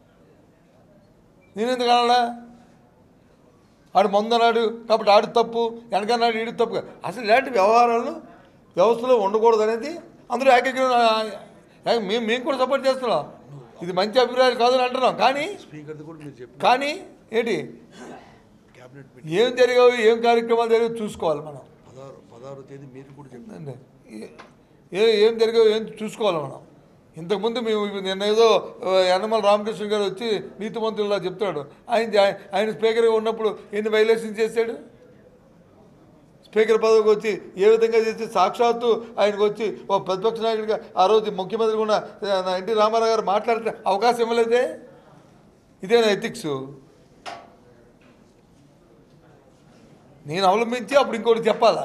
నేను ఎందుకు అనాలా ఆడు ముందన్నాడు కాబట్టి ఆడు తప్పు వెనకన్నాడు ఈడు తప్పు కాదు. అసలు ఇలాంటి వ్యవహారాలు వ్యవస్థలో ఉండకూడదు అనేది అందరూ ఏకగ్రీవం మేము మేము కూడా సపోర్ట్ చేస్తున్నాం ఇది మంచి అభిప్రాయాలు కాదని అంటున్నాం కానీ స్పీకర్ది కూడా మీరు చెప్పిన కానీ ఏంటి క్యాబినెట్ మీటింగ్ ఏం జరిగావు ఏం కార్యక్రమాలు జరిగావు చూసుకోవాలి మనం పదహారు పదహారో తేదీ మీరు కూడా చెప్పిన అండి. ఏ- ఏ ఏం జరిగావు ఏం చూసుకోవాలి మనం ఇంతకుముందు మేము ఇవి నిన్న ఏదో ఆ, యనమల రామకృష్ణ గారు వచ్చి నీతి మంత్రుల్లా చెప్తాడు ఆయన జా- ఆయన స్పీకర్గా ఉన్నప్పుడు ఎన్ని వైలేషన్ చేశాడు స్పీకర్ పదవికి వచ్చి ఏ విధంగా చేసి సాక్షాత్తు ఆయనకు వచ్చి ఓ ప్రతిపక్ష నాయకుడిగా ఆ రోజు ముఖ్యమంత్రిగా ఉన్న ఆ, ఎన్టీ రామారావు గారు మాట్లాడితే అవకాశం ఇవ్వలేదే ఇదేనా ఎథిక్స్ నేను అవలంబించి అప్పుడు ఇంకోటి చెప్పాలా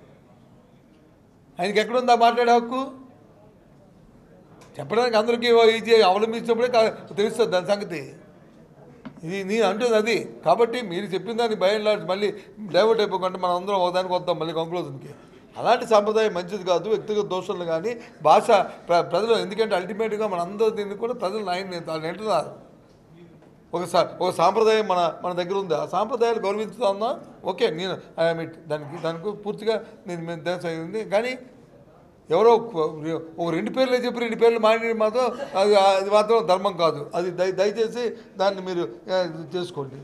ఆయనకి ఎక్కడుందా మాట్లాడే హక్కు చెప్పడానికి అందరికీ ఇది అవలంబించినప్పుడే కా- తెలుస్తుంది దాని సంగతి ఇది నేను అంటుంది అది కాబట్టి మీరు చెప్పిన దానికి భయం లాంటి మళ్ళీ డైవర్ట్ అయిపోకుండా మనం అందరం ఒకదానికి వద్దాం మళ్ళీ కంక్లూజన్కి అలాంటి సాంప్రదాయం మంచిది కాదు వ్యక్తిగత దోషాలు కానీ భాష ప్ర- ప్రజలు ఎందుకంటే అల్టిమేట్గా మన అందరూ దీన్ని కూడా ప్రజలు ఆయన వాళ్ళు వింటున్నారు ఒక సా- ఒక సాంప్రదాయం మన మన దగ్గర ఉంది ఆ సాంప్రదాయాలు గౌరవించుతుందా ఓకే నేను ఐఎమ్ ఇట్ దానికి దానికి పూర్తిగా నేను మేము దేశం ఉంది కానీ ఎవరో ఒక- ఒక రెండు పేర్లే చెప్పి రెండు పేర్లు మాట్లాడి మాత్రం అది అది మాత్రం ధర్మం కాదు అది దయ దయచేసి దాన్ని మీరు ఆ, చేసుకోండి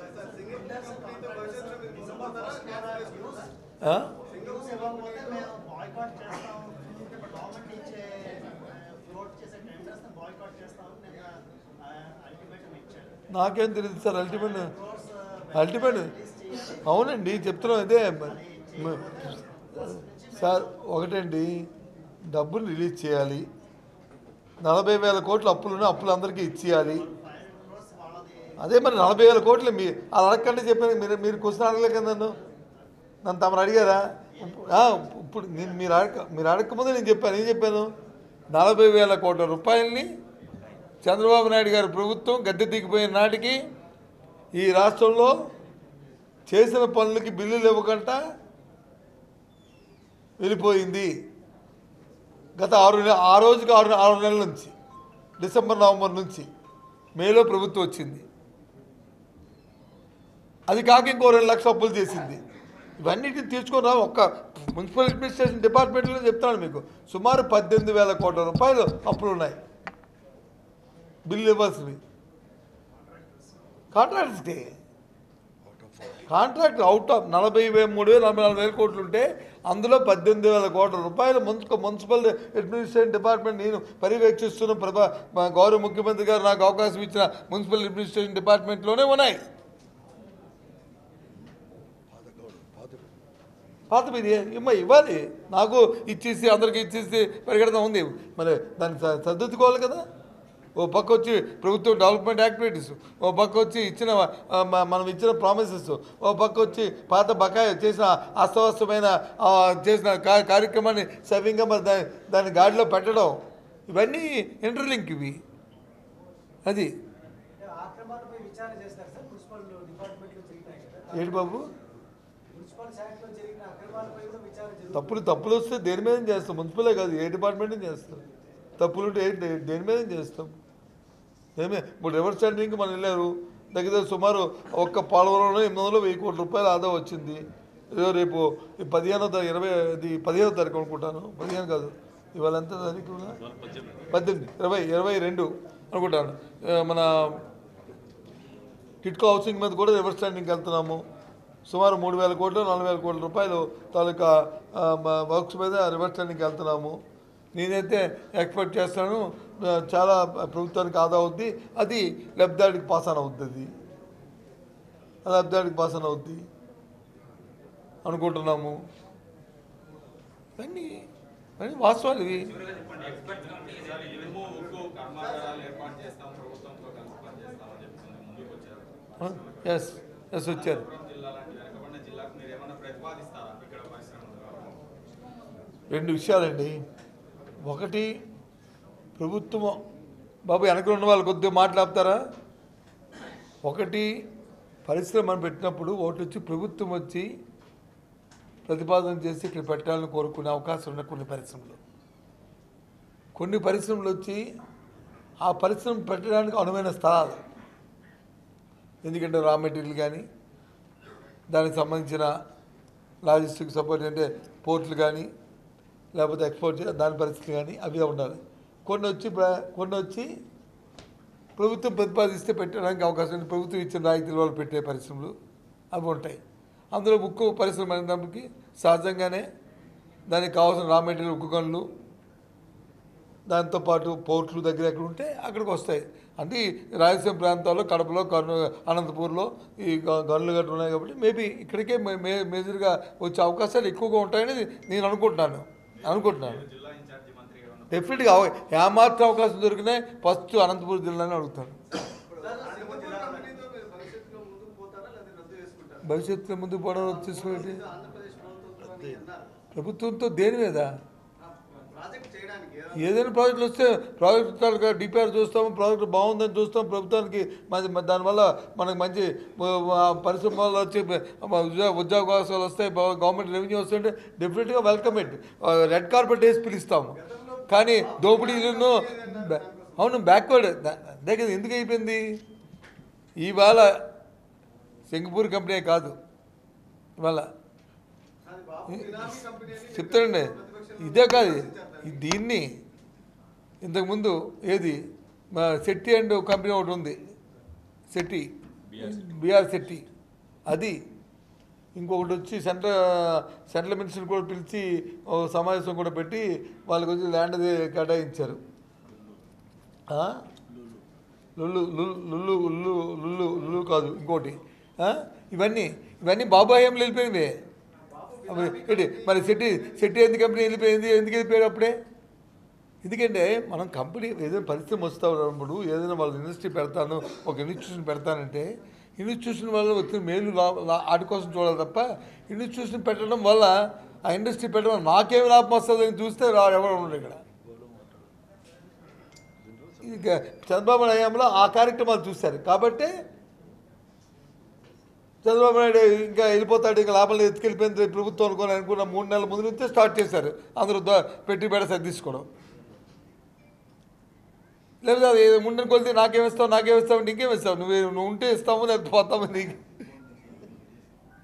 ఆ? న్యూస్ ఇవ్వకపోతే మేము బాయ్కాట్ చేస్తాం గవర్నమెంట్ ఇచ్చే ఫ్లోట్ చేసే టెండర్స్ బాయ్కాట్ చేస్తామని నిన్న అల్టిమేటం ఇచ్చారు నాకేం తెలియదు సార్ అల్టిమేట్ ఫ్లోట్స్ అల్టిమేట్ అవునండి చెప్తున్నాం అదే మ- సార్ ఒకటండి డబ్బులు రిలీజ్ చేయాలి నలభై వేల కోట్ల అప్పులున్న అప్పులు అందరికీ ఇచ్చేయాలి అదే మరి నలభై వేల కోట్లు మీ అది అడగకండి చెప్పాను మీరు మీరు క్వశ్చన్ అడగలేక నన్ను నన్ను తమరు అడిగారా ఇప్పు- ఆ, ఇప్పుడు నేను మీరు అడగ మీరు అడగకముందే నేను చెప్పాను ఏం చెప్పాను నలభై వేల కోట్ల రూపాయలని చంద్రబాబు నాయుడు గారి ప్రభుత్వం గద్దె దిగిపోయిన నాటికి ఈ రాష్ట్రంలో చేసిన పనులకి బిల్లులు ఇవ్వకుండా వెళ్ళిపోయింది గత ఆరు నె- ఆ రోజుకి ఆరు ఆరు నెలల నుంచి డిసెంబర్ నవంబర్ నుంచి మేలో ప్రభుత్వం వచ్చింది అది కాక ఇంకో రెండు లక్షల అప్పులు చేసింది ఇవన్నిటిని తీసుకొని రా ఒక్క మున్సిపల్ అడ్మినిస్ట్రేషన్ డిపార్ట్మెంట్లో చెప్తాను మీకు సుమారు పద్దెనిమిది వేల కోట్ల రూపాయలు అప్పులు ఉన్నాయి బిల్లు ఇవ్వాల్సినవి కాంట్రాక్టర్స్కి కాంట్రాక్ట్ అవుట్ ఆఫ్ నలభై వే మూడు వేలు నలభై నాలుగు వేల కోట్లు ఉంటే అందులో పద్దెనిమిది వేల కోట్ల రూపాయలు మున్సిపల్ మున్సిపల్ అడ్మినిస్ట్రేషన్ డిపార్ట్మెంట్ నేను పర్యవేక్షిస్తున్న ప్రభా మా గౌరవ ముఖ్యమంత్రి గారు నాకు అవకాశం ఇచ్చిన మున్సిపల్ అడ్మినిస్ట్రేషన్ డిపార్ట్మెంట్లోనే ఉన్నాయి పాత గౌరవం, పాత పాత మీది ఇమ్మ ఇవ్వాలి నాకు ఇచ్చేసి అందరికి ఇచ్చేసి పరిగెడతా ఉంది మరి దాన్ని స- సర్దిద్దుకోవాలి కదా ఓ పక్క వచ్చి ప్రభుత్వం డెవలప్మెంట్ యాక్టివిటీస్ ఓ పక్క వచ్చి ఇచ్చిన ఆ, మ- మనం ఇచ్చిన ప్రామిసెస్ ఓ పక్క వచ్చి పాత బకాయి చేసిన అస్తవస్తమైన ఆ, చేసిన కా- కార్యక్రమాన్ని సవ్యంగా మరి దాన్ని దాన్ని గాడిలో పెట్టడం ఇవన్నీ ఇంటర్లింక్ ఇవి అది అంటే ఆక్రమణపై విచారణ చేస్తారు సార్ మున్సిపల్ డిపార్ట్మెంట్లో జరిగినాయి కదా ఏంటి బాబు మున్సిపల్ శాఖలో జరిగిన అక్రమాలపై కూడా విచారణ జరుగుతుంది తప్పులు తప్పులు వస్తే దేని మీద చేస్తాం మున్సిపలే కాదు ఏ డిపార్ట్మెంట్ చేస్తాం తప్పులు ఉంటే ఏ- దే- దేని మీద చేస్తాం ఏమే ఇప్పుడు రివర్స్ టెండరింగ్కి మనం వెళ్ళారు దగ్గర దగ్గర సుమారు ఒక్క పోలవరంలో ఎనిమిది వందలు వెయ్యి కోట్ల రూపాయలు ఆదా వచ్చింది ఏదో రేపు ఈ పదిహేనో తారీఖు ఇరవై ఇది పదిహేనో తారీఖు అనుకుంటాను పదిహేను కాదు ఇవాళ ఎంత తారీఖు పద్దెనిమిది ఇరవై ఇరవై రెండు అనుకుంటాను ఆ, మన టిట్కో హౌసింగ్ మీద కూడా రివర్స్ స్టాండింగ్కి వెళ్తున్నాము సుమారు మూడు వేల కోట్లు నాలుగు వేల కోట్ల రూపాయలు తాలూకా ఆ, మ- వర్క్స్ మీద రివర్స్ స్టాండింగ్కి వెళ్తున్నాము నేనైతే ఎక్స్పెక్ట్ చేస్తాను ఆ, చాలా ప్రభుత్వానికి ఆదా అవుద్ది అది లబ్ధాడికి పాస్ ఆన్ అవుద్ది అది అది లబ్ధాడికి పాస్ ఆన్ అవుద్ది అనుకుంటున్నాము అన్నీ అన్నీ వాస్తవాలు ఇవి ఈసారి ఇనుము ఉక్కు కర్మాగారాలు ఏర్పాటు చేస్తాం ప్రభుత్వంతో కలిసి పనిచేస్తామని చెప్తుంది ముందుకు వచ్చారు ఎస్ ఎస్ వచ్చారు అనంతపురం జిల్లా లాంటి వెనకబడిన జిల్లాకు మీరు ఏమైనా ప్రతిపాదిస్తారా ఇక్కడ పరిశ్రమలు కావాలి రెండు విషయాలండి ఒకటి ప్రభుత్వం బాబు వెనక ఉన్న వాళ్ళు కొద్దిగా మాట్లాడతారా ఒకటి పరిశ్రమ పెట్టినప్పుడు ఒకటి వచ్చి ప్రభుత్వం వచ్చి ప్రతిపాదన చేసి ఇక్కడ పెట్టాలని కోరుకునే అవకాశం ఉన్న కొన్ని పరిశ్రమలు కొన్ని పరిశ్రమలు వచ్చి ఆ పరిశ్రమ పెట్టడానికి అనువైన స్థలాలు ఎందుకంటే రా మెటీరియల్ కానీ దానికి సంబంధించిన లాజిస్టిక్ సపోర్ట్ అంటే పోర్ట్లు కానీ లేకపోతే ఎక్స్పోర్ట్ చే- దాని పరిస్థితి కానీ అవి ఉండాలి కొన్ని వచ్చి ప్ర- కొన్ని వచ్చి ప్రభుత్వం ప్రతిపాదిస్తే పెట్టడానికి అవకాశం ఉంది ప్రభుత్వం ఇచ్చిన రాయితీల వాళ్ళు పెట్టే పరిశ్రమలు అవి ఉంటాయి అందులో ఉక్కు పరిశ్రమ అనేటప్పటికి సహజంగానే దానికి కావాల్సిన రా మెటీరియల్ ఉక్కు గనులు దాంతోపాటు పోర్ట్లు దగ్గర ఎక్కడ ఉంటే అక్కడికి వస్తాయి అంటే ఈ రాయలసీమ ప్రాంతాల్లో కడపలో కర్నూ అనంతపూర్లో ఈ గ- గనులు గట్రా ఉన్నాయి కాబట్టి మేబీ ఇక్కడికే మే- మే మేజర్గా వచ్చే అవకాశాలు ఎక్కువగా ఉంటాయని నేను అనుకుంటున్నాను అనుకుంటున్నాను జిల్లా ఇన్ఛార్జి మంత్రిగా ఉన్న డెఫినెట్గా అవ- ఏమాత్రం అవకాశం దొరికినా ఫస్ట్ అనంతపురం జిల్లానే అడుగుతాను సింగపూర్ కంపెనీతో మీరు భవిష్యత్తులో ముందుకు పోతారా లేదా రద్దు చేసుకుంటారా భవిష్యత్తులో ముందుకు పోవడం తీసుకునేటి ఆంధ్రప్రదేశ్ ప్రభుత్వంతో అని అన్నారు ప్రభుత్వంతో దేని మీద ఆ, ప్రాజెక్ట్ చేయడానికి ఏదో ఏదైనా ప్రాజెక్టులు వస్తే ప్రాజెక్టు డిపిఆర్ చూస్తాము ప్రాజెక్టు బాగుందని చూస్తాం ప్రభుత్వానికి మంచి మ- దానివల్ల మనకు మంచి ఆ, పరిశ్రమ వల్ల వచ్చి ఉద్యోగ ఉద్యోగాలు వస్తాయి బా- గవర్నమెంట్ రెవెన్యూ వస్తుంటే డెఫినెట్గా వెల్కమ్ ఇట్ రెడ్ కార్పెట్ వేసి పిలుస్తాము కానీ దోపిడీలను బ్యా- అవును బ్యాక్వర్డ్ అదే కదా ఎందుకు అయిపోయింది ఇవాళ సింగపూర్ కంపెనీ కాదు ఇవాళ అది బాబు బినామీ కంపెనీ అని చెప్తానండి ఇదే కాదు ఈ- దీన్ని ఇంతకుముందు ఏది మా శెట్టి అండ్ కంపెనీ ఒకటి ఉంది శెట్టి బిఆర్ శెట్టి అది ఇంకొకటి వచ్చి సెంట్రల్ సెంట్రల్ మినిస్టర్ కూడా పిలిచి ఓ సమావేశం కూడా పెట్టి వాళ్ళకి వచ్చి ల్యాండ్ అది కేటాయించారు ఆ? లుల్లు లుల్లు లుల్లు లుల్లు లుల్లు లుల్లు కాదు ఇంకోటి ఆ? ఇవన్నీ ఇవన్నీ బాబాయంలో వెళ్ళిపోయింది అవి ఏంటి మరి సిటీ సిటీ ఎందుకు కంపెనీ వెళ్ళిపోయింది ఎందుకు వెళ్ళిపోయాడు అప్పుడే ఎందుకంటే మనం కంపెనీ ఏదైనా పరిశ్రమ వస్తా ఉన్నప్పుడు ఏదైనా వాళ్ళు ఇండస్ట్రీ పెడతాను ఒక ఇన్స్టిట్యూషన్ పెడతానంటే ఇన్స్టిట్యూషన్ వల్ల వచ్చిన మేలు లా- లా- వాటి కోసం చూడాలి తప్ప ఇన్స్టిట్యూషన్ పెట్టడం వల్ల ఆ ఇండస్ట్రీ పెట్టడం వల్ల నాకేం లాభం వస్తుంది అని చూస్తే రా ఎవరు ఉండరు ఇక్కడ ఇక చంద్రబాబు నాయుడు హయాంలో ఆ కార్యక్రమాలు చూశారు కాబట్టి చంద్రబాబు నాయుడు ఇంకా వెళ్ళిపోతాడు ఇంకా లాభాలు ఎత్తుకెళ్ళిపోయింది ప్రభుత్వం అనుకోని అనుకున్న మూడు నెలల ముందు నుంచే స్టార్ట్ చేశారు అందరూ దో- పెట్టి బెడ సర్దిసుకోవడం లేదా అది ముండని కొలితే నాకేం ఇస్తావు నాకేం ఇస్తావు అంటే ఇంకేం ఇస్తావు నువ్వు నువ్వు ఉంటే ఇస్తాము లేకపోతే పోతాము నీకు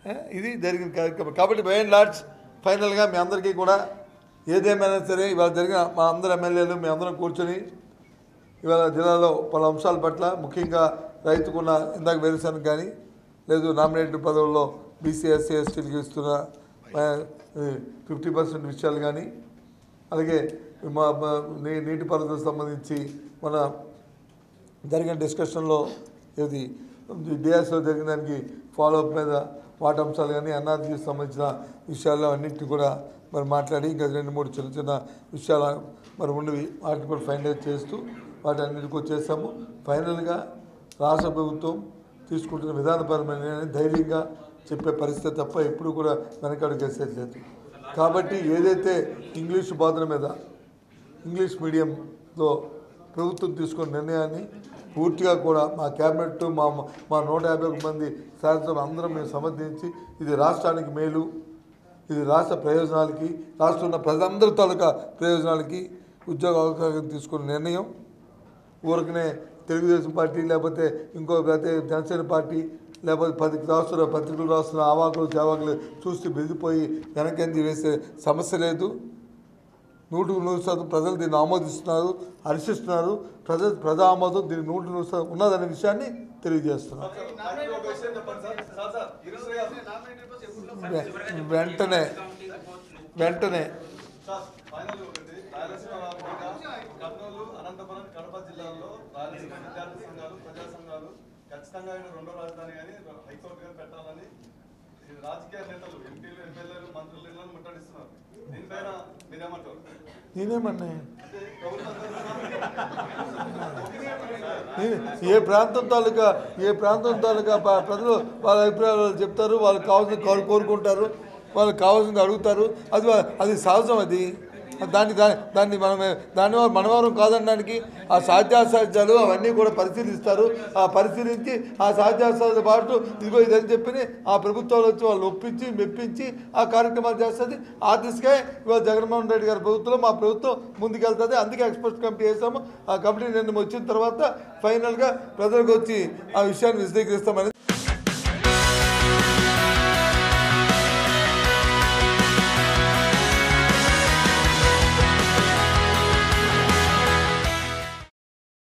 ఏ, ఇది జరిగిన కార్యక్రమం కాబట్టి బై అండ్ లార్డ్స్ ఫైనల్గా మీ అందరికీ కూడా ఏదేమైనా సరే ఇవాళ జరిగిన మా అందరు ఎమ్మెల్యేలు మీ అందరం కూర్చొని ఇవాళ జిల్లాలో పలు అంశాల పట్ల ముఖ్యంగా రైతుకున్న ఇందాక వేరుశనగ కానీ లేదు నామినేటెడ్ పదవుల్లో బీసీ ఎస్సీ ఎస్టీలకు ఇస్తున్న ఫిఫ్టీ పర్సెంట్ విషయాలు కానీ అలాగే మా మా నీ- నీటిపారుదలకు సంబంధించి మన జరిగిన డిస్కషన్లో ఇది డిఎస్లో జరిగిన దానికి ఫాలోఅప్ మీద వాటి అంశాలు కానీ ఎన్ఆర్జీకి సంబంధించిన విషయాలు అన్నింటినీ కూడా మరి మాట్లాడి ఇంకా రెండు మూడు చిన్న చిన్న విషయాలు మరి ఉన్నవి వాటిని కూడా ఫైనలైజ్ చేస్తూ వాటి అన్నిటికీ వచ్చేసాము ఫైనల్గా రాష్ట్ర ప్రభుత్వం తీసుకుంటున్న విధానపరమైన నిర్ణయాన్ని ధైర్యంగా చెప్పే పరిస్థితి తప్ప ఎప్పుడు కూడా వెనకడుగు వేసేది లేదు కాబట్టి ఏదైతే ఇంగ్లీష్ బోధన మీద ఇంగ్లీష్ మీడియంలో ప్రభుత్వం తీసుకున్న నిర్ణయాన్ని పూర్తిగా కూడా మా క్యాబినెట్ మా మా నూట యాభై ఒక మంది శాసనసభ అందరం మేము సమర్థించి ఇది రాష్ట్రానికి మేలు ఇది రాష్ట్ర ప్రయోజనాలకి రాష్ట్రంలో ఉన్న ప్రజలందరి తాలూకా ప్రయోజనాలకి ఉద్యోగ అవకాశం తీసుకున్న నిర్ణయం ఊరికనే తెలుగుదేశం పార్టీ లేకపోతే ఇంకో లేకపోతే జనసేన పార్టీ లేకపోతే పది రాస్తున్న పత్రికలు రాస్తున్న ఆవాకులు చావాకులు చూస్తూ బెదిరిపోయి వెనకంది వేసే సమస్య లేదు నూటికి నూరు శాతం ప్రజలు దీన్ని ఆమోదిస్తున్నారు హర్షిస్తున్నారు ప్రజ ప్రజా ఆమోదం దీన్ని నూటికి నూరు శాతం ఉన్నదనే విషయాన్ని తెలియజేస్తున్నారు సార్, ఫైనల్ ఒక విషయం చెప్పండి సార్. సార్, సార్, ఈరోజు వె- వెంటనే వెంటనే సార్, ఫైనల్ ఒకటి రాయలసీమ వ్యాప్తంగా కర్నూలు అనంతపురం కడప జిల్లాల్లో రాయలసీమ విద్యార్థి సంఘాలు ప్రజా సంఘాలు ఖచ్చితంగా ఆయన రెండో రాజధాని కానీ హైకోర్టు కానీ పెట్టాలని ఈ రాజకీయ నేతలు ఎంపీలు ఎమ్మెల్యేలు మంత్రులు ఇళ్ళని ముట్టడిస్తున్నారు దీనిపైన మీరేమంటారు నేనేమన్నా అంటే ప్రభుత్వం ఏ- ఏ ప్రాంతం తాలూకా ఏ ప్రాంతం తాలూకా ప- ప్రజలు వాళ్ళ అభిప్రాయాలు వాళ్ళు చెప్తారు వాళ్ళకి కావాల్సిన కోరు కోరుకుంటారు వాళ్ళకి కావాల్సింది అడుగుతారు అది వా- అది సహజం అది దాన్ని దాన్ని దాన్ని మనం దాన్ని మనవారం కాదనడానికి ఆ సాధ్యాసాధ్యాలు అవన్నీ కూడా పరిశీలిస్తారు ఆ పరిశీలించి ఆ సాధ్యాసాధ్యాలతో పాటు ఇదిగో ఇదని చెప్పి ఆ ప్రభుత్వాలు వచ్చి వాళ్ళు ఒప్పించి మెప్పించి ఆ కార్యక్రమాలు చేస్తుంది ఆ దిశగా ఇవాళ జగన్మోహన్ రెడ్డి గారి ప్రభుత్వంలో మా ప్రభుత్వం ముందుకెళ్తుంది అందుకే ఎక్స్పర్ట్ కమిటీ వేసాము ఆ కమిటీ నిన్న వచ్చిన తర్వాత ఫైనల్గా ప్రజలకు వచ్చి ఆ విషయాన్ని విశదీకరిస్తామని